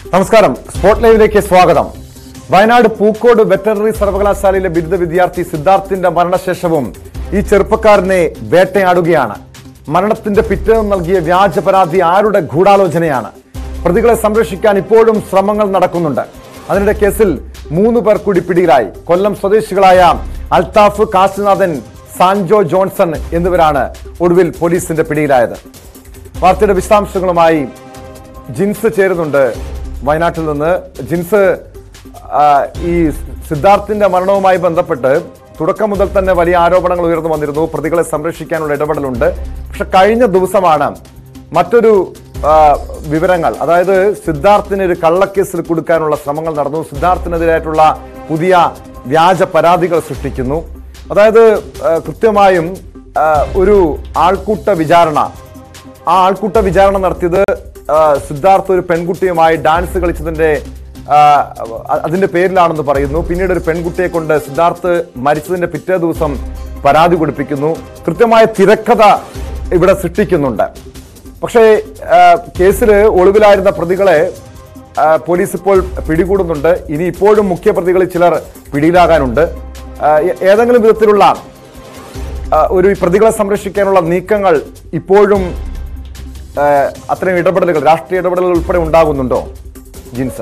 നമസ്കാരം സ്പോട്ട് ലൈവിലേക്ക് സ്വാഗതം വയനാട് പൂക്കോട് വെറ്ററിനറി സർവകലാശാലയിലെ ബിരുദ വിദ്യാർത്ഥി സിദ്ധാർത്ഥിന്റെ മരണശേഷവും ഈ ചെറുപ്പക്കാരനെ വേട്ടയാടുകയാണ് മരണത്തിന്റെ പിറ്റേന്ന് നൽകിയ വ്യാജ പരാതി ആരുടെ ഗൂഢാലോചനയാണ് പ്രതികളെ സംരക്ഷിക്കാൻ ഇപ്പോഴും ശ്രമങ്ങൾ നടക്കുന്നുണ്ട് അതിനിടെ കേസിൽ മൂന്ന് പേർ കൂടി പിടിയിലായി കൊല്ലം സ്വദേശികളായ അൽത്താഫ് കാശിനാഥൻ സാൻജോ ജോൺസൺ എന്നിവരാണ് ഒടുവിൽ പോലീസിന്റെ പിടിയിലായത് വാർത്തയുടെ വിശദാംശങ്ങളുമായി ജിൻസ് ചേരുന്നുണ്ട് വയനാട്ടിൽ നിന്ന് ജിൻസ് ആ, ഈ സിദ്ധാർത്ഥിന്റെ മരണവുമായി ബന്ധപ്പെട്ട് തുടക്കം മുതൽ തന്നെ വലിയ ആരോപണങ്ങൾ ഉയർന്നു വന്നിരുന്നു പ്രതികളെ സംരക്ഷിക്കാനുള്ള ഇടപെടലുണ്ട് പക്ഷെ കഴിഞ്ഞ ദിവസമാണ് മറ്റൊരു ആ, വിവരങ്ങൾ അതായത് സിദ്ധാർത്ഥിന് ഒരു കള്ളക്കേസിൽ കൊടുക്കാനുള്ള ശ്രമങ്ങൾ നടന്നു സിദ്ധാർത്ഥിനെതിരായിട്ടുള്ള പുതിയ വ്യാജ പരാതികൾ സൃഷ്ടിക്കുന്നു അതായത് ആ, കൃത്യമായും ആ, ഒരു ആൾക്കൂട്ട വിചാരണ ആ ആൾക്കൂട്ട വിചാരണ നടത്തിയത് ആ, സിദ്ധാർത്ഥ് ഒരു പെൺകുട്ടിയുമായി ഡാൻസ് കളിച്ചതിന്റെ ആ, അ- അതിന്റെ പേരിലാണെന്ന് പറയുന്നു പിന്നീട് ഒരു പെൺകുട്ടിയെ കൊണ്ട് സിദ്ധാർത്ഥ് മരിച്ചതിന്റെ പിറ്റേ ദിവസം പരാതി കൊടുപ്പിക്കുന്നു കൃത്യമായ തിരക്കഥ ഇവിടെ സൃഷ്ടിക്കുന്നുണ്ട് പക്ഷേ ആ, കേസിൽ ഒളിവിലായിരുന്ന പ്രതികളെ ആ, പോലീസ് ഇപ്പോൾ പിടികൂടുന്നുണ്ട് ഇനി ഇപ്പോഴും മുഖ്യ പ്രതികളിൽ ചിലർ പിടിയിലാകാനുണ്ട് ആ, ഏ- ഏതെങ്കിലും വിധത്തിലുള്ള ആ, ഒരു ഈ പ്രതികളെ സംരക്ഷിക്കാനുള്ള നീക്കങ്ങൾ ഇപ്പോഴും ആ, അത്തരം ഇടപെടലുകൾ രാഷ്ട്രീയ ഇടപെടലുകൾ ഉൾപ്പെടെ ഉണ്ടാകുന്നുണ്ടോ ജിൻസ്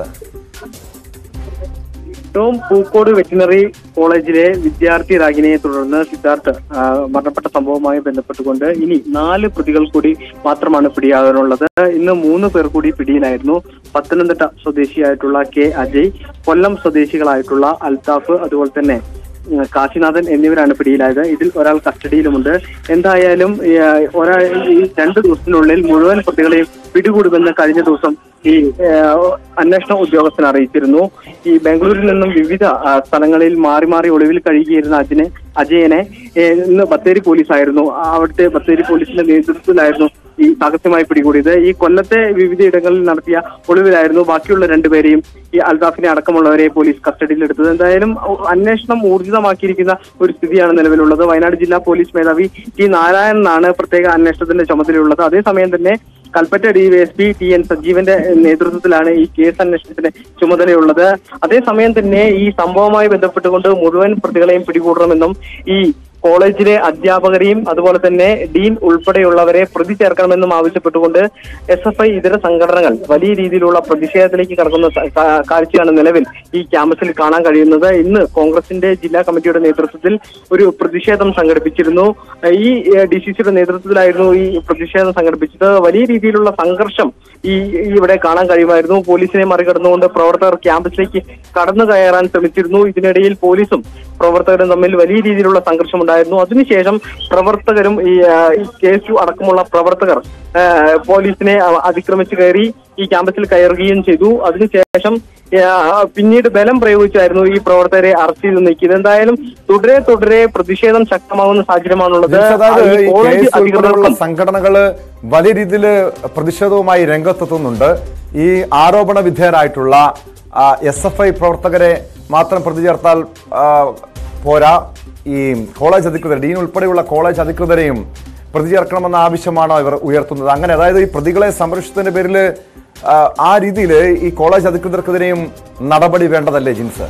ഏറ്റവും പൂക്കോട് വെറ്റിനറി കോളേജിലെ വിദ്യാർത്ഥി റാഗിനെ തുടർന്ന് സിദ്ധാർത്ഥ് ആ, മരണപ്പെട്ട സംഭവവുമായി ബന്ധപ്പെട്ടുകൊണ്ട് ഇനി നാല് പ്രതികൾ കൂടി മാത്രമാണ് പിടിയാകാനുള്ളത് ഇന്ന് മൂന്ന് പേർ കൂടി പിടിയിലായിരുന്നു പത്തനംതിട്ട സ്വദേശിയായിട്ടുള്ള കെ അജയ് കൊല്ലം സ്വദേശികളായിട്ടുള്ള അൽത്താഫ് അതുപോലെ തന്നെ ഉം, കാശിനാഥൻ എന്നിവരാണ് പിടിയിലായത് ഇതിൽ ഒരാൾ കസ്റ്റഡിയിലുമുണ്ട് എന്തായാലും ഈ, ആ, ഒരാൾ ഈ രണ്ട് ദിവസത്തിനുള്ളിൽ മുഴുവൻ പ്രതികളെയും പിടികൂടുമെന്ന് കഴിഞ്ഞ ദിവസം ഈ ആ, അന്വേഷണ ഉദ്യോഗസ്ഥൻ അറിയിച്ചിരുന്നു ഈ ബാംഗ്ലൂരിൽ നിന്നും വിവിധ ആ, സ്ഥലങ്ങളിൽ മാറി മാറി ഒളിവിൽ കഴിയുകയായിരുന്ന അജിനെ അജയനെ ഏ, ഇന്ന് ബത്തേരി പോലീസായിരുന്നു ആ, അവിടുത്തെ ബത്തേരി പോലീസിന്റെ നേതൃത്വത്തിലായിരുന്നു ഈ സാഹസ്യമായി പിടികൂടിയത് ഈ കൊല്ലത്തെ വിവിധ ഇടങ്ങളിൽ നടത്തിയ ഒളിവിലായിരുന്നു ബാക്കിയുള്ള രണ്ടുപേരെയും ഈ അൽതാഫിനെ അടക്കമുള്ളവരെ പോലീസ് കസ്റ്റഡിയിലെടുത്തത് എന്തായാലും ഉ- അന്വേഷണം ഊർജിതമാക്കിയിരിക്കുന്ന ഒരു സ്ഥിതിയാണ് നിലവിലുള്ളത് വയനാട് ജില്ലാ പോലീസ് മേധാവി ടി നാരായണനാണ് പ്രത്യേക അന്വേഷണത്തിന്റെ ചുമതലയുള്ളത് അതേസമയം തന്നെ കൽപ്പറ്റ ഡിവൈഎസ്പി ടി എൻ സജീവന്റെ നേതൃത്വത്തിലാണ് ഈ കേസ് അന്വേഷണത്തിന് ചുമതലയുള്ളത് അതേസമയം തന്നെ ഈ സംഭവവുമായി ബന്ധപ്പെട്ടുകൊണ്ട് മുഴുവൻ പ്രതികളെയും പിടികൂടണമെന്നും ഈ കോളേജിലെ അധ്യാപകരെയും അതുപോലെ തന്നെ ഡീൻ ഉൾപ്പെടെയുള്ളവരെ പ്രതി ചേർക്കണമെന്നും ആവശ്യപ്പെട്ടുകൊണ്ട് എസ് എഫ് ഐ ഇതര സംഘടനകൾ വലിയ രീതിയിലുള്ള പ്രതിഷേധത്തിലേക്ക് കടക്കുന്ന സ- കാ- കാഴ്ചയാണ് നിലവിൽ ഈ ക്യാമ്പസിൽ കാണാൻ കഴിയുന്നത് ഇന്ന് കോൺഗ്രസിന്റെ ജില്ലാ കമ്മിറ്റിയുടെ നേതൃത്വത്തിൽ ഒരു പ്രതിഷേധം സംഘടിപ്പിച്ചിരുന്നു ഈ ഡി സി സിയുടെ നേതൃത്വത്തിലായിരുന്നു ഈ പ്രതിഷേധം സംഘടിപ്പിച്ചത് വലിയ രീതിയിലുള്ള സംഘർഷം ഈ ഈ ഇവിടെ കാണാൻ കഴിയുമായിരുന്നു പോലീസിനെ മറികടന്നുകൊണ്ട് പ്രവർത്തകർ ക്യാമ്പസിലേക്ക് കടന്നു കയറാൻ ശ്രമിച്ചിരുന്നു ഇതിനിടയിൽ പോലീസും പ്രവർത്തകരും തമ്മിൽ വലിയ രീതിയിലുള്ള സംഘർഷമുണ്ടായിരുന്നു അതിനുശേഷം പ്രവർത്തകരും ഈ ആ, ഈ കെ എസ് യു അടക്കമുള്ള പ്രവർത്തകർ ആ, പോലീസിനെ അ- അതിക്രമിച്ച് കയറി ഈ ക്യാമ്പസിൽ കയറുകയും ചെയ്തു അതിനുശേഷം ആ, പിന്നീട് ബലം പ്രയോഗിച്ചായിരുന്നു ഈ പ്രവർത്തകരെ അറസ്റ്റ് ചെയ്ത് നീക്കിയത് എന്തായാലും തുടരെ തുടരെ പ്രതിഷേധം ശക്തമാകുന്ന സാഹചര്യമാണുള്ളത് ജിൻസ്, അതായത് ഈ ഈ കോളേജ് കേസ് ഉൾപ്പെടെയുള്ള അധികൃതർക്കും സംഘടനകള് വലിയ രീതിയിൽ പ്രതിഷേധവുമായി രംഗത്തെത്തുന്നുണ്ട് ഈ ആരോപണ വിധേയരായിട്ടുള്ള എസ് എഫ് ഐ പ്രവർത്തകരെ മാത്രം പ്രതി ചേർത്താൽ ആ, പോരാ ഈ കോളേജ് അധികൃതർ ഡീൻ ഉൾപ്പെടെയുള്ള കോളേജ് അധികൃതരെയും പ്രതി ചേർക്കണമെന്ന ആവശ്യമാണോ ഇവർ ഉയർത്തുന്നത് അങ്ങനെ അതായത് ഈ പ്രതികളെ സംരക്ഷിച്ചതിന്റെ പേരിൽ ആ രീതിയിൽ ഈ കോളേജ് അധികൃതർക്കെതിരെയും നടപടി വേണ്ടതല്ലേ ജിൻസ്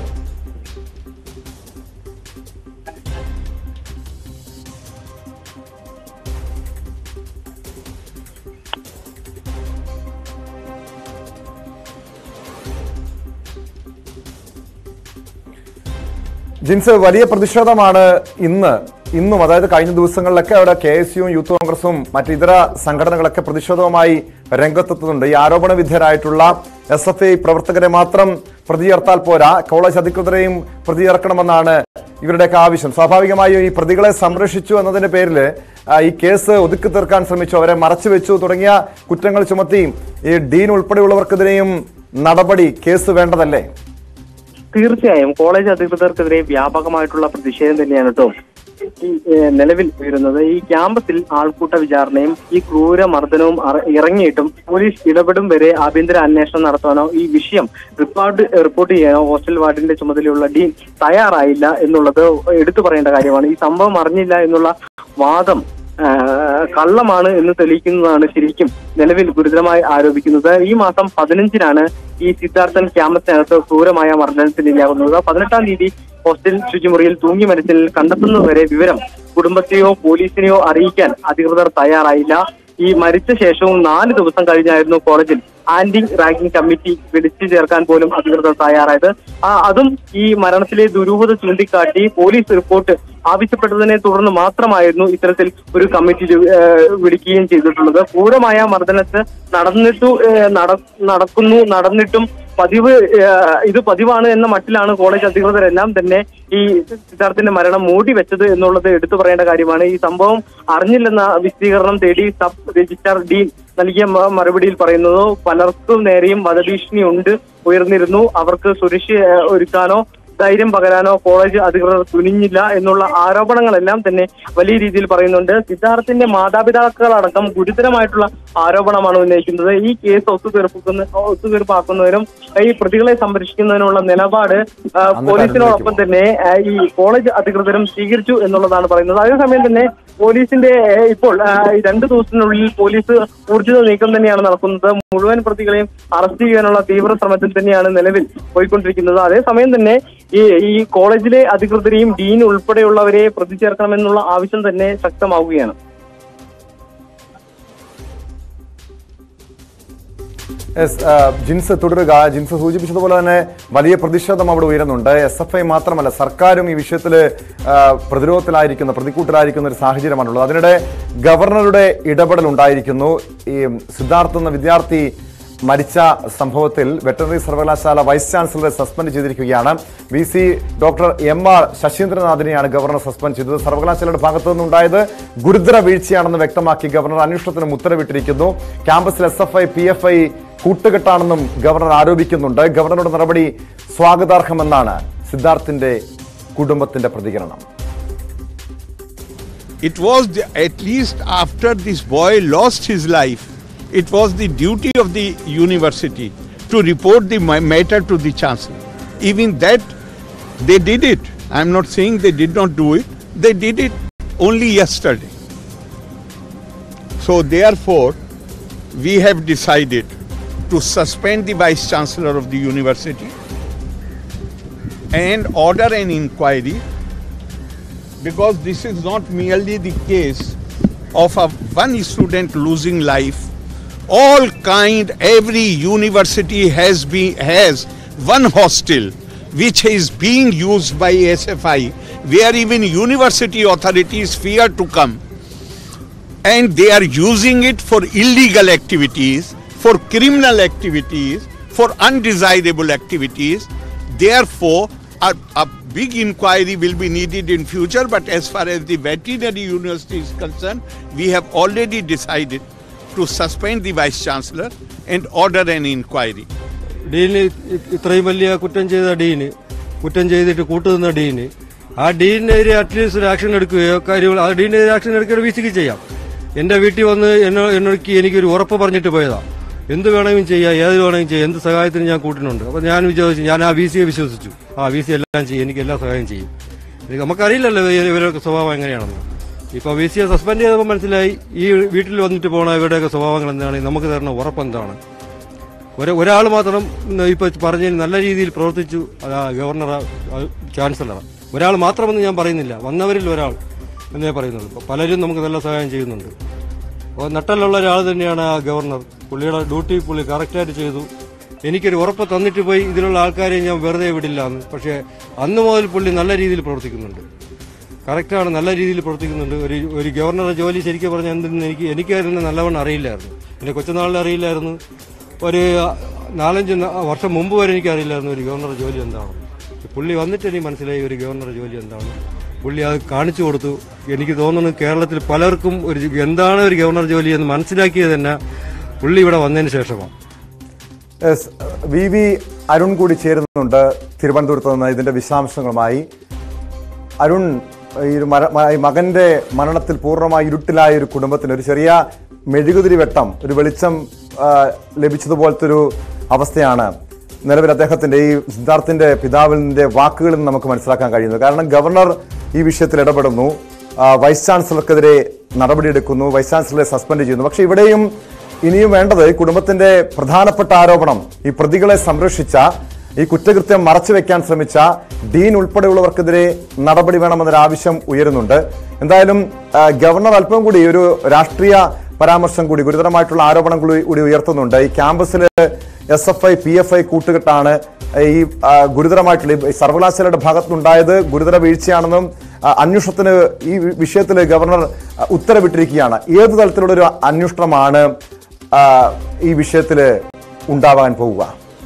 ജിൻസ് വലിയ പ്രതിഷേധമാണ് ഇന്ന് ഇന്നും അതായത് കഴിഞ്ഞ ദിവസങ്ങളിലൊക്കെ അവിടെ കെ എസ് യുവും യൂത്ത് കോൺഗ്രസും മറ്റ് ഇതര സംഘടനകളൊക്കെ പ്രതിഷേധവുമായി രംഗത്തെത്തുന്നുണ്ട് ഈ ആരോപണ വിധേയരായിട്ടുള്ള എസ് എഫ് ഐ പ്രവർത്തകരെ മാത്രം പ്രതി ചേർത്താൽ പോരാ കോളേജ് അധികൃതരെയും പ്രതി ചേർക്കണമെന്നാണ് ഇവരുടെയൊക്കെ ആവശ്യം സ്വാഭാവികമായും ഈ പ്രതികളെ സംരക്ഷിച്ചു എന്നതിന്റെ പേരിൽ ആ, ഈ കേസ് ഒതുക്കി തീർക്കാൻ ശ്രമിച്ചു അവരെ മറച്ചു വെച്ചു തുടങ്ങിയ കുറ്റങ്ങൾ ചുമത്തി ഈ ഡീൻ ഉൾപ്പെടെയുള്ളവർക്കെതിരെയും നടപടി കേസ് വേണ്ടതല്ലേ തീർച്ചയായും കോളേജ് അധികൃതർക്കെതിരെ വ്യാപകമായിട്ടുള്ള പ്രതിഷേധം തന്നെയാണ് കേട്ടോ ഈ ഏഹ്, നിലവിൽ ഉയരുന്നത് ഈ ക്യാമ്പസിൽ ആൾക്കൂട്ട വിചാരണയും ഈ ക്രൂര മർദ്ദനവും അറ- ഇറങ്ങിയിട്ടും പോലീസ് ഇടപെടും വരെ ആഭ്യന്തര അന്വേഷണം നടത്താനോ ഈ വിഷയം റിപ്പോർട്ട് റിപ്പോർട്ട് ചെയ്യാനോ ഹോസ്റ്റൽ വാർഡിന്റെ ചുമതലയുള്ള ഡീൻ തയ്യാറായില്ല എന്നുള്ളത് എടുത്തു പറയേണ്ട കാര്യമാണ് ഈ സംഭവം അറിഞ്ഞില്ല എന്നുള്ള വാദം ആ, കള്ളമാണ് എന്ന് തെളിയിക്കുന്നതാണ് ശരിക്കും നിലവിൽ ഗുരുതരമായി ആരോപിക്കുന്നത് ഈ മാസം പതിനഞ്ചിനാണ് ഈ സിദ്ധാർത്ഥൻ ക്യാമ്പസിനകത്ത് ക്രൂരമായ മർദ്ദനത്തിനിരയാകുന്നത് പതിനെട്ടാം തീയതി ഹോസ്റ്റൽ ശുചിമുറിയിൽ തൂങ്ങി മരിച്ചതിൽ കണ്ടെത്തുന്നതുവരെ വിവരം കുടുംബത്തെയോ പോലീസിനെയോ അറിയിക്കാൻ അധികൃതർ തയ്യാറായില്ല ഈ മരിച്ച ശേഷവും നാല് ദിവസം കഴിഞ്ഞായിരുന്നു കോളേജിൽ ആന്റി റാങ്കിംഗ് കമ്മിറ്റി വിളിച്ചു ചേർക്കാൻ പോലും അധികൃതർ തയ്യാറായത് ആ, അതും ഈ മരണത്തിലെ ദുരൂഹത ചൂണ്ടിക്കാട്ടി പോലീസ് റിപ്പോർട്ട് ആവശ്യപ്പെട്ടതിനെ തുടർന്ന് മാത്രമായിരുന്നു ഇത്തരത്തിൽ ഒരു കമ്മിറ്റി ചു- ഏഹ് വിളിക്കുകയും ചെയ്തിട്ടുള്ളത് ക്രൂരമായ മർദ്ദനത്ത് നടന്നിട്ടു ഏഹ് നട- നടക്കുന്നു നടന്നിട്ടും പതിവ് ഏഹ് ഇത് പതിവാണ് എന്ന മട്ടിലാണ് കോളേജ് അധികൃതരെല്ലാം തന്നെ ഈ സിദ്ധാർത്ഥിന്റെ മരണം മൂടി വെച്ചത് എന്നുള്ളത് എടുത്തു പറയേണ്ട കാര്യമാണ് ഈ സംഭവം അറിഞ്ഞില്ലെന്ന വിശദീകരണം തേടി സബ് രജിസ്ട്രാർ ഡീൻ നൽകിയ മ- മറുപടിയിൽ പറയുന്നത് പലർക്കും നേരെയും വധഭീഷണി ഉണ്ട് ഉയർന്നിരുന്നു അവർക്ക് സുരക്ഷ ഏഹ്, ഒരുക്കാനോ ധൈര്യം പകരാനോ കോളേജ് അധികൃതർ തുനിഞ്ഞില്ല എന്നുള്ള ആരോപണങ്ങളെല്ലാം തന്നെ വലിയ രീതിയിൽ പറയുന്നുണ്ട് സിദ്ധാർത്ഥിന്റെ മാതാപിതാക്കളടക്കം ഗുരുതരമായിട്ടുള്ള ആരോപണമാണ് ഉന്നയിക്കുന്നത് ഈ കേസ് ഒത്തുതീർപ്പിക്കുന്ന ഒത്തുതീർപ്പാക്കുന്നതിനും ഈ പ്രതികളെ സംരക്ഷിക്കുന്നതിനുള്ള നിലപാട് ആ, പോലീസിനോടൊപ്പം തന്നെ ആ, ഈ കോളേജ് അധികൃതരും സ്വീകരിച്ചു എന്നുള്ളതാണ് പറയുന്നത് അതേസമയം തന്നെ പോലീസിന്റെ ഏ, ഇപ്പോൾ ആ, ഈ രണ്ട് ദിവസത്തിനുള്ളിൽ പോലീസ് ഊർജിത നീക്കം തന്നെയാണ് നടക്കുന്നത് മുഴുവൻ പ്രതികളെയും അറസ്റ്റ് ചെയ്യാനുള്ള തീവ്ര ശ്രമത്തിൽ തന്നെയാണ് നിലവിൽ പോയിക്കൊണ്ടിരിക്കുന്നത് അതേസമയം തന്നെ ഈ ഈ കോളേജിലെ അധികൃതരെയും ഡീൻ ഉൾപ്പെടെയുള്ളവരെ പ്രതി ചേർക്കണമെന്നുള്ള ആവശ്യം തന്നെ ശക്തമാവുകയാണ് എസ് ആ, ജിൻസ് തുടരുക ജിൻസ് സൂചിപ്പിച്ചതുപോലെ തന്നെ വലിയ പ്രതിഷേധം അവിടെ ഉയരുന്നുണ്ട് എസ് എഫ് ഐ മാത്രമല്ല സർക്കാരും ഈ വിഷയത്തിൽ പ്രതിരോധത്തിലായിരിക്കുന്ന പ്രതിക്കൂട്ടിലായിരിക്കുന്ന ഒരു സാഹചര്യമാണുള്ളത് അതിനിടെ ഗവർണറുടെ ഇടപെടൽ ഉണ്ടായിരിക്കുന്നു ഈ സിദ്ധാർത്ഥ് എന്ന വിദ്യാർത്ഥി മരിച്ച സംഭവത്തിൽ വെറ്ററിനറി സർവകലാശാല വൈസ് ചാൻസലറെ സസ്പെൻഡ് ചെയ്തിരിക്കുകയാണ് V C doctor M R ശശീന്ദ്രനാഥിനെയാണ് ഗവർണർ സസ്പെൻഡ് ചെയ്തത് സർവകലാശാലയുടെ ഭാഗത്തു നിന്നുണ്ടായത് ഗുരുതര വീഴ്ചയാണെന്ന് വ്യക്തമാക്കി ഗവർണർ അന്വേഷണത്തിനും ഉത്തരവിട്ടിരിക്കുന്നു ക്യാമ്പസിൽ S F I P F I കൂട്ടുകെട്ടാണെന്നും ഗവർണർ ആരോപിക്കുന്നുണ്ട് ഗവർണറുടെ നടപടി സ്വാഗതാർഹമെന്നാണ് സിദ്ധാർത്ഥിന്റെ കുടുംബത്തിന്റെ പ്രതികരണം it was the, at least after this boy lost his life, it was the duty of the university to report the ma- matter to the chancellor. Even that, they did it. I'm not saying they did not do it, they did it only yesterday. So, therefore, we have decided to suspend the vice chancellor of the university and order an inquiry because this is not merely the case of a one student losing life all kind every university has been has one hostel which is being used by sfi where even university authorities fear to come and they are using it for illegal activities for criminal activities for undesirable activities therefore a, a big inquiry will be needed in future but as far as the veterinary university is concerned we have already decided to suspend the vice chancellor and order an inquiry ഡീന് ഇ- ഇത്രയും വലിയ കുറ്റം ചെയ്ത dean കുറ്റം ചെയ്തിട്ട് കൂട്ടുനിന്ന dean ആ ഡീനെതിരെ at least ഒരു ആക്ഷൻ എടുക്കുകയോ കാര്യങ്ങൾ ആ ഡീനെതിരെ ആക്ഷൻ എടുക്കുകയോ വി സിക്ക് ചെയ്യാം എന്റെ വീട്ടിൽ വന്ന് എന്നോ എന്നോട് എനിക്കൊരു ഉറപ്പ് പറഞ്ഞിട്ട് പോയതാ എന്ത് വേണമെങ്കിലും ചെയ്യാം ഏത് വേണമെങ്കിലും ചെയ്യാം എന്ത് സഹായത്തിന് ഞാൻ കൂട്ടിനുണ്ട് അപ്പൊ ഞാൻ വിചാരിച്ചു ഞാൻ ആ വി സിയെ വിശ്വസിച്ചു ആ വി സി എല്ലാം ചെയ്യും എനിക്ക് എല്ലാ സഹായം ചെയ്യും ഇത് നമുക്കറിയില്ലല്ലോ ഇവ- ഇവരൊക്കെ സ്വഭാവം എങ്ങനെയാണെന്ന് ഇപ്പൊ വി സിയെ സസ്പെൻഡ് ചെയ്തപ്പോൾ മനസ്സിലായി ഈ വീട്ടിൽ വന്നിട്ട് പോണ ഇവരുടെയൊക്കെ സ്വഭാവങ്ങൾ എന്താണ് നമുക്ക് തരുന്ന ഉറപ്പ് എന്താണ് ഒരു ഒരാൾ മാത്രം ഇപ്പൊ പറഞ്ഞതിന് നല്ല രീതിയിൽ പ്രവർത്തിച്ചു അത് ആ ഗവർണർ ചാൻസലർ ഒരാൾ മാത്രമെന്ന് ഞാൻ പറയുന്നില്ല വന്നവരിൽ ഒരാൾ എന്നേ പറയുന്നത് ഇപ്പൊ പലരും നമുക്ക് നല്ല സഹായം ചെയ്യുന്നുണ്ട് അപ്പോൾ നട്ടലുള്ള ഒരാൾ തന്നെയാണ് ആ ഗവർണർ പുള്ളിയുടെ ഡ്യൂട്ടി പുള്ളി കറക്റ്റായിട്ട് ചെയ്തു എനിക്കൊരു ഉറപ്പ് തന്നിട്ട് പോയി ഇതിലുള്ള ആൾക്കാരെ ഞാൻ വെറുതെ വിടില്ല എന്ന് പക്ഷേ അന്ന് മുതൽ പുള്ളി നല്ല രീതിയിൽ പ്രവർത്തിക്കുന്നുണ്ട് കറക്റ്റാണ് നല്ല രീതിയിൽ പ്രവർത്തിക്കുന്നുണ്ട് ഒരു ഒരു ഗവർണറുടെ ജോലി ശരിക്കും പറഞ്ഞാൽ എന്തെന്ന് എനിക്ക് എനിക്കായിരുന്നു നല്ലവണ്ണം അറിയില്ലായിരുന്നു എൻ്റെ കൊച്ചുനാളിൽ അറിയില്ലായിരുന്നു ഒരു നാലഞ്ച് ന- വർഷം മുമ്പ് വരെ എനിക്ക് അറിയില്ലായിരുന്നു ഒരു ഗവർണറുടെ ജോലി എന്താണെന്ന് പുള്ളി വന്നിട്ട് എനിക്ക് മനസ്സിലായി ഒരു ഗവർണറുടെ ജോലി എന്താണ് പുള്ളി അത് കാണിച്ചു കൊടുത്തു എനിക്ക് തോന്നുന്നു കേരളത്തിൽ പലർക്കും ഒരു എന്താണ് ഒരു ഗവർണർ ജോലി എന്ന് മനസ്സിലാക്കിയത് തന്നെ പുള്ളി ഇവിടെ വന്നതിന് ശേഷമാണ് എസ് വി വി അരുൺ കൂടി ചേരുന്നുണ്ട് തിരുവനന്തപുരത്ത് നിന്ന് ഇതിന്റെ വിശദാംശങ്ങളുമായി അരുൺ ഈ ഒരു മര- മ- ഈ മകന്റെ മരണത്തിൽ പൂർണ്ണമായി ഇരുട്ടിലായ ഒരു കുടുംബത്തിന് ഒരു ചെറിയ മെഴുകുതിരി വെട്ടം ഒരു വെളിച്ചം ആ, ലഭിച്ചതുപോലത്തെ ഒരു അവസ്ഥയാണ് നിലവിൽ അദ്ദേഹത്തിന്റെ ഈ സിദ്ധാർത്ഥിന്റെ പിതാവിന്റെ വാക്കുകളിൽ നിന്ന് നമുക്ക് മനസ്സിലാക്കാൻ കഴിയുന്നത് കാരണം ഗവർണർ ഈ വിഷയത്തിൽ ഇടപെടുന്നു ആ, വൈസ് ചാൻസലർക്കെതിരെ നടപടിയെടുക്കുന്നു വൈസ് ചാൻസലറെ സസ്പെൻഡ് ചെയ്യുന്നു പക്ഷെ ഇവിടെയും ഇനിയും വേണ്ടത് ഈ കുടുംബത്തിന്റെ പ്രധാനപ്പെട്ട ആരോപണം ഈ പ്രതികളെ സംരക്ഷിച്ച ഈ കുറ്റകൃത്യം മറച്ചു വെക്കാൻ ശ്രമിച്ച ഡീൻ ഉൾപ്പെടെയുള്ളവർക്കെതിരെ നടപടി വേണമെന്നൊരു ആവശ്യം ഉയരുന്നുണ്ട് എന്തായാലും ആ, ഗവർണർ അല്പം കൂടി ഒരു രാഷ്ട്രീയ പരാമർശം കൂടി ഗുരുതരമായിട്ടുള്ള ആരോപണം കൂടി കൂടി ഉയർത്തുന്നുണ്ട് ഈ ക്യാമ്പസിൽ S F I P F I കൂട്ടുകെട്ടാണ് ഈ ആ, ഗുരുതരമായിട്ടുള്ള ഈ സർവകലാശാലയുടെ ഭാഗത്തുനിന്നുണ്ടായത് ഗുരുതര വീഴ്ചയാണെന്നും ആ, അന്വേഷണത്തിന് ഈ വി- വിഷയത്തിൽ ഗവർണർ ആ, ഉത്തരവിട്ടിരിക്കുകയാണ് ഏത് തരത്തിലുള്ള ഒരു അന്വേഷണമാണ് ആ, ഈ വിഷയത്തിൽ ഉണ്ടാവാൻ പോവുക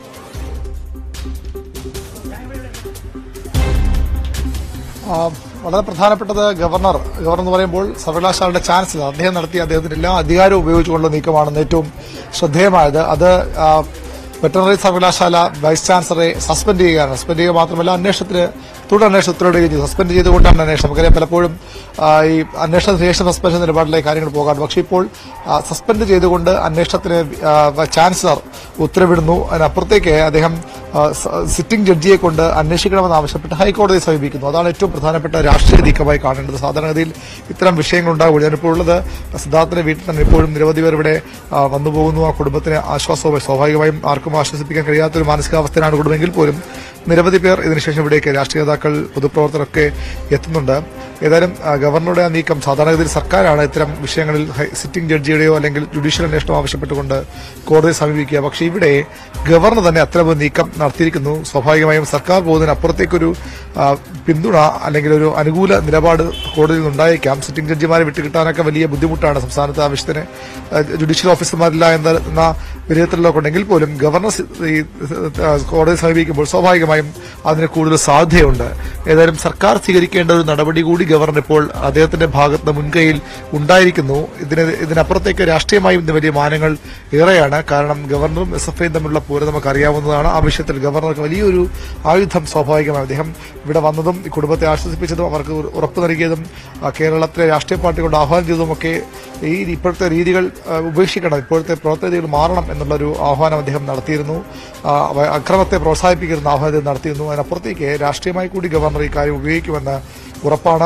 ആ, വളരെ പ്രധാനപ്പെട്ടത് ഗവർണർ ഗവർണർ എന്ന് പറയുമ്പോൾ സർവകലാശാലയുടെ ചാൻസലർ അദ്ദേഹം നടത്തിയ അദ്ദേഹത്തിന്റെ എല്ലാ അധികാരവും ഉപയോഗിച്ചുകൊണ്ടുള്ള നീക്കമാണെന്ന് ഏറ്റവും ശ്രദ്ധേയമായത് അത് ആ, വെറ്ററിനറി സർവകലാശാല വൈസ് ചാൻസലറെ സസ്പെൻഡ് ചെയ്യുകയാണ് സസ്പെൻഡ് ചെയ്യുക മാത്രമല്ല അന്വേഷണത്തിന് തുടരന്വേഷണം ഉത്തരവിടുകയും ചെയ്തു സസ്പെൻഡ് ചെയ്തുകൊണ്ടാണ് അന്വേഷണം നമുക്കറിയാം പലപ്പോഴും ആ, ഈ അന്വേഷണത്തിന് ശേഷം സസ്പെൻഷൻ നിലപാടിലേക്ക് കാര്യങ്ങൾ പോകാറുണ്ട് പക്ഷേ ഇപ്പോൾ ആ, സസ്പെൻഡ് ചെയ്തുകൊണ്ട് അന്വേഷണത്തിന് ആ, ചാൻസലർ ഉത്തരവിടുന്നു അതിനപ്പുറത്തേക്ക് അദ്ദേഹം ആ, സ- സിറ്റിംഗ് ജഡ്ജിയെ കൊണ്ട് അന്വേഷിക്കണമെന്ന് ആവശ്യപ്പെട്ട് ഹൈക്കോടതിയെ സമീപിക്കുന്നു അതാണ് ഏറ്റവും പ്രധാനപ്പെട്ട രാഷ്ട്രീയ നീക്കമായി കാണേണ്ടത് സാധാരണഗതിയിൽ ഇത്തരം വിഷയങ്ങൾ ഉണ്ടാകുമ്പോൾ ഞാനിപ്പോൾ ഉള്ളത് സിദ്ധാർത്ഥിന്റെ വീട്ടിൽ തന്നെ ഇപ്പോഴും നിരവധി പേർ ഇവിടെ ആ, വന്നു പോകുന്നു ആ കുടുംബത്തിന് ആശ്വാസവുമായി സ്വാഭാവികമായും ആർക്കും ആശ്വസിപ്പിക്കാൻ കഴിയാത്തൊരു മാനസികാവസ്ഥയിലാണ് കുടുംബമെങ്കിൽ പോലും നിരവധി പേർ ഇതിനുശേഷം ഇവിടേക്ക് രാഷ്ട്രീയ നേതാക്കൾ പൊതുപ്രവർത്തകരൊക്കെ എത്തുന്നുണ്ട് ഏതായാലും ആ, ഗവർണറുടെ ആ നീക്കം സാധാരണഗതിയിൽ സർക്കാരാണ് ഇത്തരം വിഷയങ്ങളിൽ ഹൈ- സിറ്റിംഗ് ജഡ്ജിയുടെയോ അല്ലെങ്കിൽ ജുഡീഷ്യൽ അന്വേഷണം ആവശ്യപ്പെട്ടുകൊണ്ട് കോടതിയെ സമീപിക്കുക പക്ഷേ ഇവിടെ ഗവർണർ തന്നെ അത്തരമൊരു നീക്കം നടത്തിയിരിക്കുന്നു സ്വാഭാവികമായും സർക്കാർ പോകുന്നതിന് അപ്പുറത്തേക്കൊരു ആ, പിന്തുണ അല്ലെങ്കിൽ ഒരു അനുകൂല നിലപാട് കോടതിയിൽ നിന്നുണ്ടായേക്കാം സിറ്റിംഗ് ജഡ്ജിമാരെ വിട്ടുകിട്ടാനൊക്കെ വലിയ ബുദ്ധിമുട്ടാണ് സംസ്ഥാനത്ത് ആവശ്യത്തിന് ആ, ജുഡീഷ്യൽ ഓഫീസർമാരില്ല എന്ന എന്ന വിലയിരുത്തലൊക്കെ ഉണ്ടെങ്കിൽ പോലും ഗവർണർ സി- ഈ ആ, കോടതിയെ സമീപിക്കുമ്പോൾ സ്വാഭാവികമായും അതിന് കൂടുതൽ സാധ്യതയുണ്ട് ഏതായാലും സർക്കാർ സ്വീകരിക്കേണ്ട ഒരു നടപടി കൂടി ഗവർണർ ഇപ്പോൾ അദ്ദേഹത്തിന്റെ ഭാഗത്ത് മുൻകൈയിൽ ഉണ്ടായിരിക്കുന്നു ഇതിന് ഇതിനപ്പുറത്തേക്ക് രാഷ്ട്രീയമായും ഇന്ന് വലിയ മാനങ്ങൾ ഏറെയാണ് കാരണം ഗവർണറും എസ് എഫ് ഐയും തമ്മിലുള്ള പൂരം നമുക്ക് അറിയാവുന്നതാണ് ആ വിഷയത്തിൽ ഗവർണർക്ക് വലിയൊരു ആയുധം സ്വാഭാവികമായി അദ്ദേഹം ഇവിടെ വന്നതും ഈ കുടുംബത്തെ ആശ്വസിപ്പിച്ചതും അവർക്ക് ഉറ- ഉറപ്പ് നൽകിയതും ആ, കേരളത്തിലെ രാഷ്ട്രീയ പാർട്ടികളുടെ ആഹ്വാനം ചെയ്തതുമൊക്കെ ഈ ഇപ്പോഴത്തെ രീതികൾ ആ, ഉപേക്ഷിക്കണം ഇപ്പോഴത്തെ പ്രവർത്തന രീതികൾ മാറണം എന്നുള്ളൊരു ആഹ്വാനം അദ്ദേഹം നടത്തിയിരുന്നു ആ, അവ- അക്രമത്തെ പ്രോത്സാഹിപ്പിക്കുന്ന ആഹ്വാനം അദ്ദേഹം നടത്തിയിരുന്നു അതിനപ്പുറത്തേക്ക് രാഷ്ട്രീയമായി കൂടി ഗവർണർ ഈ കാര്യം ഉപയോഗിക്കുമെന്ന് ഉറപ്പാണ്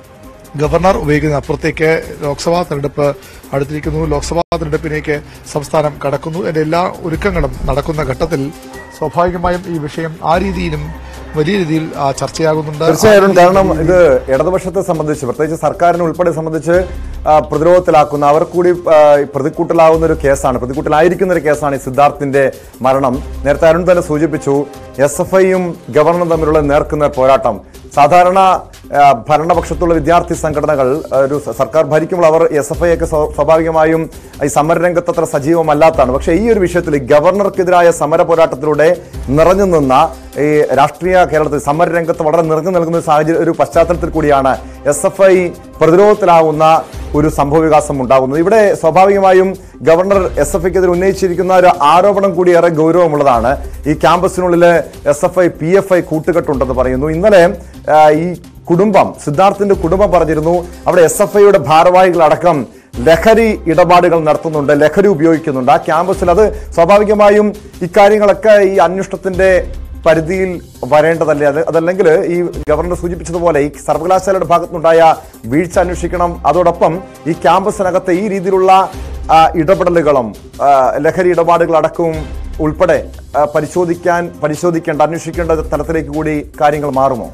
ഗവർണർ ഉപയോഗിക്കുന്ന അപ്പുറത്തേക്ക് ലോക്സഭാ തെരഞ്ഞെടുപ്പ് അടുത്തിരിക്കുന്നു ലോക്സഭാ തെരഞ്ഞെടുപ്പിലേക്ക് സംസ്ഥാനം കടക്കുന്നു അതിന്റെ എല്ലാ ഒരുക്കങ്ങളും നടക്കുന്ന ഘട്ടത്തിൽ സ്വാഭാവികമായും ഈ വിഷയം ആ രീതിയിലും വലിയ രീതിയിൽ ആ, ചർച്ചയാകുന്നുണ്ട് തീർച്ചയായും കാരണം ഇത് ഇടതുപക്ഷത്തെ സംബന്ധിച്ച് പ്രത്യേകിച്ച് സർക്കാരിനെ ഉൾപ്പെടെ സംബന്ധിച്ച് ആ, പ്രതിരോധത്തിലാക്കുന്ന അവർ കൂടി ആ, പ്രതിക്കൂട്ടിലാവുന്ന ഒരു കേസാണ് പ്രതിക്കൂട്ടിലായിരിക്കുന്ന ഒരു കേസാണ് ഈ സിദ്ധാർത്ഥിന്റെ മരണം നേരത്തെ അരുൺ തന്നെ സൂചിപ്പിച്ചു എസ് എഫ് ഐയും ഗവർണറും തമ്മിലുള്ള നേർക്കുന്ന പോരാട്ടം സാധാരണ ആ, ഭരണപക്ഷത്തുള്ള വിദ്യാർത്ഥി സംഘടനകൾ ആ, ഒരു സ- സർക്കാർ ഭരിക്കുമ്പോൾ അവർ എസ് എഫ് ഐ ഒക്കെ സ്വാ- സ്വാഭാവികമായും ഈ സമരരംഗത്ത് അത്ര സജീവമല്ലാത്തതാണ് പക്ഷേ ഈ ഒരു വിഷയത്തിൽ ഗവർണർക്കെതിരായ സമര പോരാട്ടത്തിലൂടെ നിറഞ്ഞു നിന്ന ഈ രാഷ്ട്രീയ കേരളത്തിൽ സമരരംഗത്ത് വളരെ നിറഞ്ഞു നിൽക്കുന്ന ഒരു സാഹചര്യം ഒരു പശ്ചാത്തലത്തിൽ കൂടിയാണ് എസ് എഫ് ഐ പ്രതിരോധത്തിലാവുന്ന ഒരു സംഭവവികാസം ഉണ്ടാകുന്നത് ഇവിടെ സ്വാഭാവികമായും ഗവർണർ എസ് എഫ് ഐക്കെതിരെ ഉന്നയിച്ചിരിക്കുന്ന ഒരു ആരോപണം കൂടി ഏറെ ഗൗരവമുള്ളതാണ് ഈ ക്യാമ്പസിനുള്ളിൽ S F I P F I കൂട്ടുകെട്ടുണ്ടെന്ന് പറയുന്നു ഇന്നലെ ആ, ഈ കുടുംബം സിദ്ധാർത്ഥിന്റെ കുടുംബം പറഞ്ഞിരുന്നു അവിടെ എസ് എഫ് ഐയുടെ ഭാരവാഹികളടക്കം ലഹരി ഇടപാടുകൾ നടത്തുന്നുണ്ട് ലഹരി ഉപയോഗിക്കുന്നുണ്ട് ആ ക്യാമ്പസിൽ അത് സ്വാഭാവികമായും ഇക്കാര്യങ്ങളൊക്കെ ഈ അന്വേഷണത്തിന്റെ പരിധിയിൽ വരേണ്ടതല്ലേ അത് അതല്ലെങ്കിൽ ഈ ഗവർണർ സൂചിപ്പിച്ചതുപോലെ ഈ സർവകലാശാലയുടെ ഭാഗത്തുനിന്നുണ്ടായ വീഴ്ച അന്വേഷിക്കണം അതോടൊപ്പം ഈ ക്യാമ്പസിനകത്തെ ഈ രീതിയിലുള്ള ആ, ഇടപെടലുകളും ആ, ലഹരി ഇടപാടുകളടക്കവും ഉൾപ്പെടെ ആ, പരിശോധിക്കാൻ പരിശോധിക്കേണ്ട അന്വേഷിക്കേണ്ട തലത്തിലേക്ക് കൂടി കാര്യങ്ങൾ മാറുമോ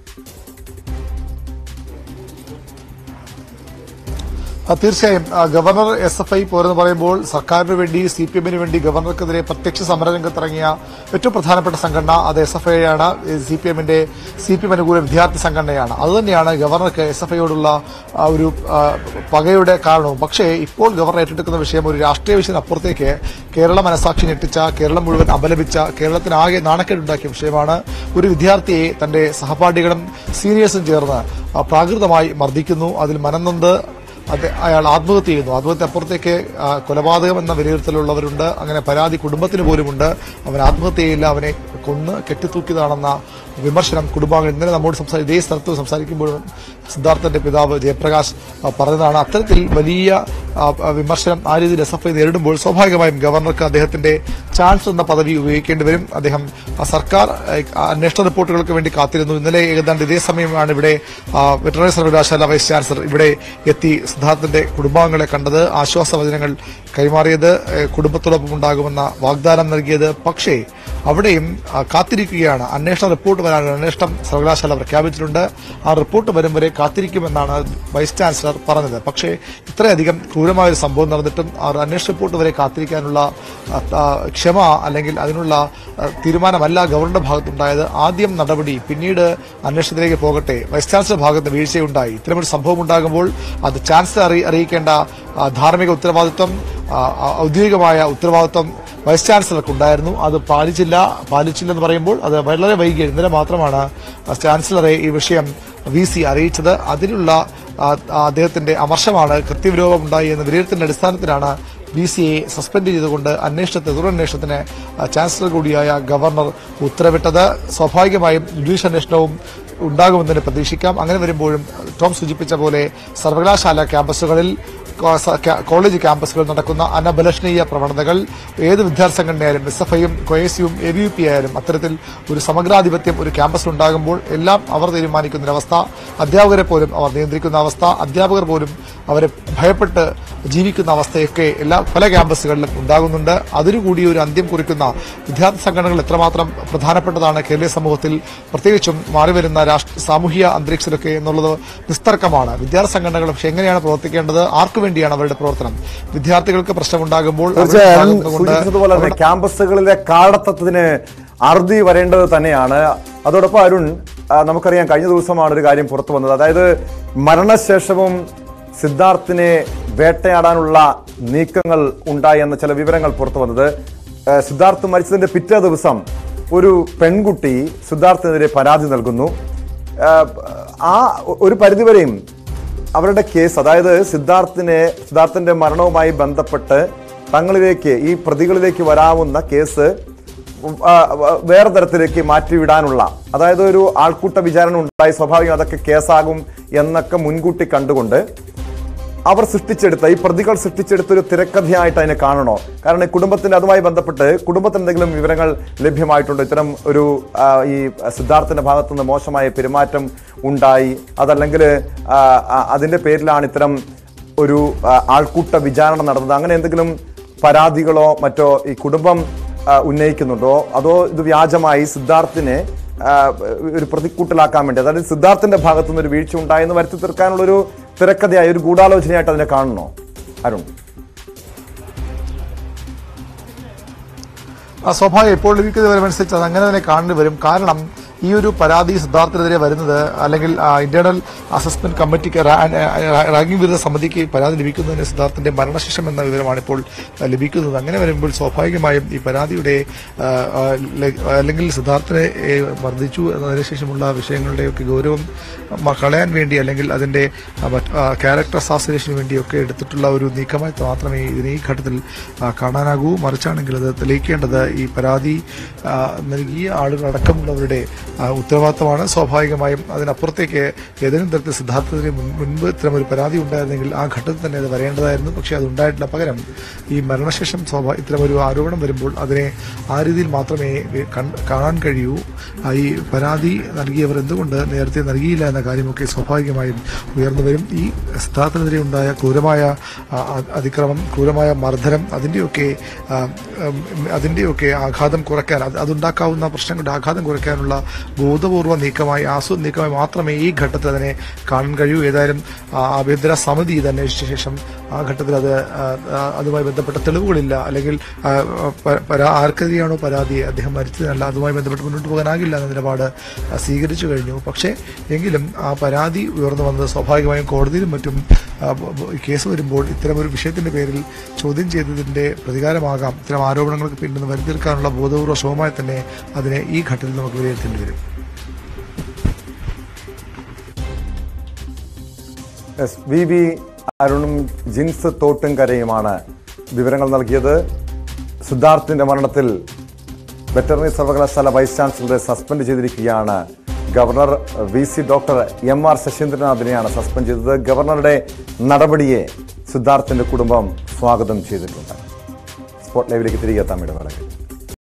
ആ, തീർച്ചയായും ആ, ഗവർണർ എസ് എഫ് ഐ പോരെന്ന് പറയുമ്പോൾ സർക്കാരിന് വേണ്ടി സി പി എമ്മിന് വേണ്ടി ഗവർണർക്കെതിരെ പ്രത്യക്ഷ സമരരംഗത്തിറങ്ങിയ ഏറ്റവും പ്രധാനപ്പെട്ട സംഘടന അത് എസ് എഫ് ഐ ആണ് സി പി എമ്മിന്റെ സി പി എം അനുകൂല വിദ്യാർത്ഥി സംഘടനയാണ് അതുതന്നെയാണ് ഗവർണർക്ക് എസ് എഫ് ഐയോടുള്ള ആ, ഒരു ആ, പകയുടെ കാരണവും പക്ഷേ ഇപ്പോൾ ഗവർണർ ഏറ്റെടുക്കുന്ന വിഷയം ഒരു രാഷ്ട്രീയ വിഷയം അപ്പുറത്തേക്ക് കേരള മനസാക്ഷി ഞെട്ടിച്ച കേരളം മുഴുവൻ അപലപിച്ച കേരളത്തിനാകെ നാണക്കേടുണ്ടാക്കിയ വിഷയമാണ് ഒരു വിദ്യാർത്ഥിയെ തന്റെ സഹപാഠികളും സീനിയേഴ്സും ചേർന്ന് ആ, പ്രാകൃതമായി മർദ്ദിക്കുന്നു അതിൽ മനംനൊന്ത് അത് അയാൾ ആത്മഹത്യ ചെയ്യുന്നു ആത്മഹത്യ അപ്പുറത്തേക്ക് ആ, കൊലപാതകം എന്ന വിലയിരുത്തലുള്ളവരുണ്ട് അങ്ങനെ പരാതി കുടുംബത്തിന് പോലുമുണ്ട് അവൻ ആത്മഹത്യ ചെയ്യില്ല അവനെ കൊന്ന് കെട്ടിത്തൂക്കിയതാണെന്ന വിമർശനം കുടുംബാംഗങ്ങൾ ഇന്നലെ നമ്മോട് സംസാരിക്കും ഇതേ സ്ഥലത്ത് സംസാരിക്കുമ്പോഴും സിദ്ധാർത്ഥന്റെ പിതാവ് ജയപ്രകാശ് ആ, പറഞ്ഞതാണ് അത്തരത്തിൽ വലിയ ആ, ആ, വിമർശനം ആ രീതിയിൽ എസ് എഫ് ഐ നേരിടുമ്പോൾ സ്വാഭാവികമായും ഗവർണർക്ക് അദ്ദേഹത്തിന്റെ ചാൻസ് എന്ന പദവി ഉപയോഗിക്കേണ്ടി വരും അദ്ദേഹം ആ, സർക്കാർ ആ, അന്വേഷണ റിപ്പോർട്ടുകൾക്ക് വേണ്ടി കാത്തിരുന്നു ഇന്നലെ ഏതാണ്ട് ഇതേ സമയമാണ് ഇവിടെ ആ, വെറ്ററിനറി സർവകലാശാല വൈസ് ചാൻസലർ ഇവിടെ എത്തി സിദ്ധാർത്ഥന്റെ കുടുംബാംഗങ്ങളെ കണ്ടത് ആശ്വാസവചനങ്ങൾ കൈമാറിയത് ഏഹ്, കുടുംബത്തോടൊപ്പം ഉണ്ടാകുമെന്ന വാഗ്ദാനം നൽകിയത് പക്ഷേ അവിടെയും ആ, കാത്തിരിക്കുകയാണ് അന്വേഷണ റിപ്പോർട്ട് വരാൻ അന്വേഷണം സർവകലാശാല പ്രഖ്യാപിച്ചിട്ടുണ്ട് ആ റിപ്പോർട്ട് വരും വരെ കാത്തിരിക്കുമെന്നാണ് വൈസ് ചാൻസലർ പറഞ്ഞത് പക്ഷേ ഇത്രയധികം ക്രൂരമായ ഒരു സംഭവം നടന്നിട്ടും ആ അന്വേഷണ റിപ്പോർട്ട് വരെ കാത്തിരിക്കാനുള്ള ആ, ആ, ക്ഷമ അല്ലെങ്കിൽ അതിനുള്ള ആ, തീരുമാനമല്ല ഗവർണറുടെ ഭാഗത്തുണ്ടായത് ആദ്യം നടപടി പിന്നീട് അന്വേഷണത്തിലേക്ക് പോകട്ടെ വൈസ് ചാൻസലർ ഭാഗത്ത് വീഴ്ചയുണ്ടായി ഇത്തരമൊരു സംഭവം ഉണ്ടാകുമ്പോൾ അത് ചാൻസലർ അറിയി- അറിയിക്കേണ്ട ആ, ധാർമ്മിക ഉത്തരവാദിത്വം ആ, ആ, ഔദ്യോഗികമായ ഉത്തരവാദിത്വം വൈസ് ചാൻസലർക്കുണ്ടായിരുന്നു അത് പാലിച്ചില്ല പാലിച്ചില്ലെന്ന് പറയുമ്പോൾ അത് വളരെ വൈകി ഇന്നലെ മാത്രമാണ് ചാൻസലറെ ഈ വിഷയം വി സി അറിയിച്ചത് അതിനുള്ള ആ, ആ, അദ്ദേഹത്തിന്റെ അമർഷമാണ് കൃത്യവിരോധം ഉണ്ടായി എന്ന വിലയിരുത്തലിന്റെ അടിസ്ഥാനത്തിലാണ് ബി സി എ സസ്പെൻഡ് ചെയ്തുകൊണ്ട് അന്വേഷണത്തിന് തുടരന്വേഷണത്തിന് ആ, ചാൻസലർ കൂടിയായ ഗവർണർ ഉത്തരവിട്ടത് സ്വാഭാവികമായും ജുഡീഷ്യൽ അന്വേഷണവും ഉണ്ടാകുമെന്ന് പ്രതീക്ഷിക്കാം അങ്ങനെ വരുമ്പോഴും ടോം സൂചിപ്പിച്ച പോലെ സർവകലാശാല ക്യാമ്പസുകളിൽ കോ- സ- ക്യാ- കോളേജ് ക്യാമ്പസുകളിൽ നടക്കുന്ന അനബലഷണീയ പ്രവണതകൾ ഏത് വിദ്യാർത്ഥി സംഘടനയായാലും എസ് എഫ് ഐയും കൊയസിയും എ ബി യു പി ആയാലും അത്തരത്തിൽ ഒരു സമഗ്രാധിപത്യം ഒരു ക്യാമ്പസിൽ ഉണ്ടാകുമ്പോൾ എല്ലാം അവർ തീരുമാനിക്കുന്ന ഒരവസ്ഥ അധ്യാപകരെ പോലും അവർ നിയന്ത്രിക്കുന്ന അവസ്ഥ അധ്യാപകർ പോലും അവരെ ഭയപ്പെട്ട് ജീവിക്കുന്ന അവസ്ഥയൊക്കെ എല്ലാ പല ക്യാമ്പസുകളിലും ഉണ്ടാകുന്നുണ്ട് അതിനുകൂടി ഒരു അന്ത്യം കുറിക്കുന്ന വിദ്യാർത്ഥി സംഘടനകൾ എത്രമാത്രം പ്രധാനപ്പെട്ടതാണ് കേരളീയ സമൂഹത്തിൽ പ്രത്യേകിച്ചും മാറിവരുന്ന രാഷ്ട്ര സാമൂഹിക അന്തരീക്ഷത്തിലൊക്കെ എന്നുള്ളത് നിസ്തർക്കമാണ് വിദ്യാർത്ഥി സംഘടനകൾ പക്ഷെ എങ്ങനെയാണ് പ്രവർത്തിക്കേണ്ടത് ആർക്കു വേണ്ടിയാണ് അവരുടെ പ്രവർത്തനം വിദ്യാർത്ഥികൾക്ക് പ്രശ്നമുണ്ടാകുമ്പോൾ അവരുടെ തീർച്ചയായും ഭാഗത്ത് കൊണ്ട് സൂചിപ്പിച്ചതുപോലെ തന്നെ ക്യാമ്പസുകളിലെ കാടത്തത്തിന് അറുതി വരേണ്ടത് തന്നെയാണ് അതോടൊപ്പം അരുൺ ആ, നമുക്കറിയാം കഴിഞ്ഞ ദിവസമാണ് ഒരു കാര്യം പുറത്തു വന്നത് അതായത് മരണശേഷവും സിദ്ധാർത്ഥിനെ വേട്ടയാടാനുള്ള നീക്കങ്ങൾ ഉണ്ടായി എന്ന ചില വിവരങ്ങൾ പുറത്തു വന്നത് ആ, സിദ്ധാർത്ഥ് മരിച്ചതിന്റെ പിറ്റേ ദിവസം ഒരു പെൺകുട്ടി സിദ്ധാർത്ഥിനെതിരെ പരാതി നൽകുന്നു ആ, ആ ഒരു പരിധിവരെയും അവരുടെ കേസ് അതായത് സിദ്ധാർത്ഥിനെ സിദ്ധാർത്ഥിന്റെ മരണവുമായി ബന്ധപ്പെട്ട് തങ്ങളിലേക്ക് ഈ പ്രതികളിലേക്ക് വരാവുന്ന കേസ് ആ, വേറെ തരത്തിലേക്ക് മാറ്റിവിടാനുള്ള അതായത് ഒരു ആൾക്കൂട്ട വിചാരണ ഉണ്ടായി സ്വാഭാവികം അതൊക്കെ കേസാകും എന്നൊക്കെ മുൻകൂട്ടി കണ്ടുകൊണ്ട് അവർ സൃഷ്ടിച്ചെടുത്ത ഈ പ്രതികൾ സൃഷ്ടിച്ചെടുത്ത ഒരു തിരക്കഥയായിട്ട് അതിനെ കാണണോ കാരണം ഈ കുടുംബത്തിന്റെ അതുമായി ബന്ധപ്പെട്ട് കുടുംബത്തിന് എന്തെങ്കിലും വിവരങ്ങൾ ലഭ്യമായിട്ടുണ്ടോ ഇത്തരം ഒരു ആ, ഈ സിദ്ധാർത്ഥിന്റെ ഭാഗത്തുനിന്ന് മോശമായ പെരുമാറ്റം ഉണ്ടായി അതല്ലെങ്കിൽ ആ, ആ, അതിന്റെ പേരിലാണ് ഇത്തരം ഒരു ആ, ആൾക്കൂട്ട വിചാരണ നടന്നത് അങ്ങനെ എന്തെങ്കിലും പരാതികളോ മറ്റോ ഈ കുടുംബം ആ, ഉന്നയിക്കുന്നുണ്ടോ അതോ ഇത് വ്യാജമായി സിദ്ധാർത്ഥിനെ ആ, ഒരു പ്രതിക്കൂട്ടിലാക്കാൻ വേണ്ടി അതായത് സിദ്ധാർത്ഥിന്റെ ഭാഗത്തുനിന്ന് ഒരു വീഴ്ച ഉണ്ടായെന്ന് വരുത്തി തീർക്കാനുള്ള ഒരു തിരക്കഥയായി ഒരു ഗൂഢാലോചനയായിട്ട് അതിനെ കാണണോ അരുൺ ആ, സ്വാഭാവികം ഇപ്പോൾ ലഭിക്കുന്ന വിവരമനുസരിച്ച് അത് അങ്ങനെ തന്നെ കാണേണ്ടി വരും കാരണം ഈ ഒരു പരാതി സിദ്ധാർത്ഥിനെതിരെ വരുന്നത് അല്ലെങ്കിൽ ഇന്റേണൽ അസസ്മെന്റ് കമ്മിറ്റിക്ക് റാ- ആ, റാങ്കിംഗ് വിരുദ്ധ സമിതിക്ക് പരാതി ലഭിക്കുന്നതിന് സിദ്ധാർത്ഥിന്റെ മരണശേഷം എന്ന വിവരമാണ് ഇപ്പോൾ ആ, ലഭിക്കുന്നത് അങ്ങനെ വരുമ്പോൾ സ്വാഭാവികമായും ഈ പരാതിയുടെ ആ, ആ, ലെ- അല്ലെങ്കിൽ സിദ്ധാർത്ഥിനെ ഏ, മർദ്ദിച്ചു എന്നതിന് ശേഷമുള്ള വിഷയങ്ങളുടെയൊക്കെ ഗൗരവം മ- കളയാൻ വേണ്ടി അല്ലെങ്കിൽ അതിന്റെ ആ, മറ്റ്- ആ, ക്യാരക്ടർ അസാസിനേഷന് വേണ്ടിയൊക്കെ എടുത്തിട്ടുള്ള ഒരു നീക്കമായി മാത്രമേ ഇതിനെ ഈ ഘട്ടത്തിൽ ആ, കാണാനാകൂ മറിച്ചാണെങ്കിൽ അത് തെളിയിക്കേണ്ടത് ഈ പരാതി ആ, നൽകിയ ആളുകളടക്കമുള്ളവരുടെ ആ, ഉത്തരവാദിത്തമാണ് സ്വാഭാവികമായും അതിനപ്പുറത്തേക്ക് ഏതെങ്കിലും തരത്തിൽ സിദ്ധാർത്ഥത്തിന് മുൻ- മുൻപ് ഇത്തരം ഒരു പരാതി ഉണ്ടായിരുന്നെങ്കിൽ ആ ഘട്ടത്തിൽ തന്നെ അത് വരേണ്ടതായിരുന്നു പക്ഷേ അത് ഉണ്ടായിട്ടില്ല പകരം ഈ മരണശേഷം സ്വാഭാ ഇത്തരം ഒരു ആരോപണം വരുമ്പോൾ അതിനെ ആ രീതിയിൽ മാത്രമേ വി- കൺ- കാണാൻ കഴിയൂ ആ, ഈ പരാതി നൽകിയവർ എന്തുകൊണ്ട് നേരത്തെ നൽകിയില്ല എന്ന കാര്യമൊക്കെ സ്വാഭാവികമായും ഉയർന്നു വരും ഈ സിദ്ധാർത്ഥനെതിരെ ഉണ്ടായ ക്രൂരമായ ആ, അ- അതിക്രമം ക്രൂരമായ മർദ്ദനം അതിൻ്റെയൊക്കെ ആ, ഉം, അതിൻ്റെയൊക്കെ ആഘാതം കുറയ്ക്കാൻ അത് അതുണ്ടാക്കാവുന്ന പ്രശ്നങ്ങളുടെ ആഘാതം കുറയ്ക്കാനുള്ള ബോധപൂർവ നീക്കമായി ആസൂത്രണ നീക്കമായി മാത്രമേ ഈ ഘട്ടത്തിൽ അതിനെ കാണാൻ കഴിയൂ ഏതായാലും ആ, ആഭ്യന്തര സമിതി ഇത് അന്വേഷിച്ച ശേഷം ആ ഘട്ടത്തിൽ അത് ആ, ആ, അതുമായി ബന്ധപ്പെട്ട തെളിവുകളില്ല അല്ലെങ്കിൽ ആ, പ- പരാ ആർക്കെതിരെയാണോ പരാതി അദ്ദേഹം മരിച്ചതല്ല അതുമായി ബന്ധപ്പെട്ട് മുന്നോട്ട് പോകാനാകില്ല എന്ന നിലപാട് ആ, സ്വീകരിച്ചു കഴിഞ്ഞു പക്ഷേ എങ്കിലും ആ പരാതി ഉയർന്നു വന്നത് സ്വാഭാവികമായും കോടതിയിലും മറ്റും ആ, ബ- ബ- കേസ് വരുമ്പോൾ ഇത്തരം ഒരു വിഷയത്തിന്റെ പേരിൽ ചോദ്യം ചെയ്തതിന്റെ പ്രതികാരമാകാം ഇത്തരം ആരോപണങ്ങൾക്ക് പിന്നിൽ വരുത്തി തീർക്കാനുള്ള ബോധപൂർവ്വ ശ്രമമായി തന്നെ അതിനെ ഈ ഘട്ടത്തിൽ നമുക്ക് വിലയിരുത്തേണ്ടി വരും എസ് വി വി അരുണും ജിൻസ് തോട്ടുംകരയുമാണ് വിവരങ്ങൾ നൽകിയത് സിദ്ധാർത്ഥിന്റെ മരണത്തിൽ വെറ്ററിനറി സർവകലാശാല വൈസ് ചാൻസലറെ സസ്പെൻഡ് ചെയ്തിരിക്കുകയാണ് governor V C doctor M R ശശീന്ദ്രനാഥിനെയാണ് സസ്പെൻഡ് ചെയ്തത് ഗവർണറുടെ നടപടിയെ സിദ്ധാർത്ഥിന്റെ കുടുംബം സ്വാഗതം ചെയ്തിട്ടുണ്ട് സ്പോട്ട് ലൈവിലേക്ക് തിരികെ എത്താം ഇടവേളയിൽ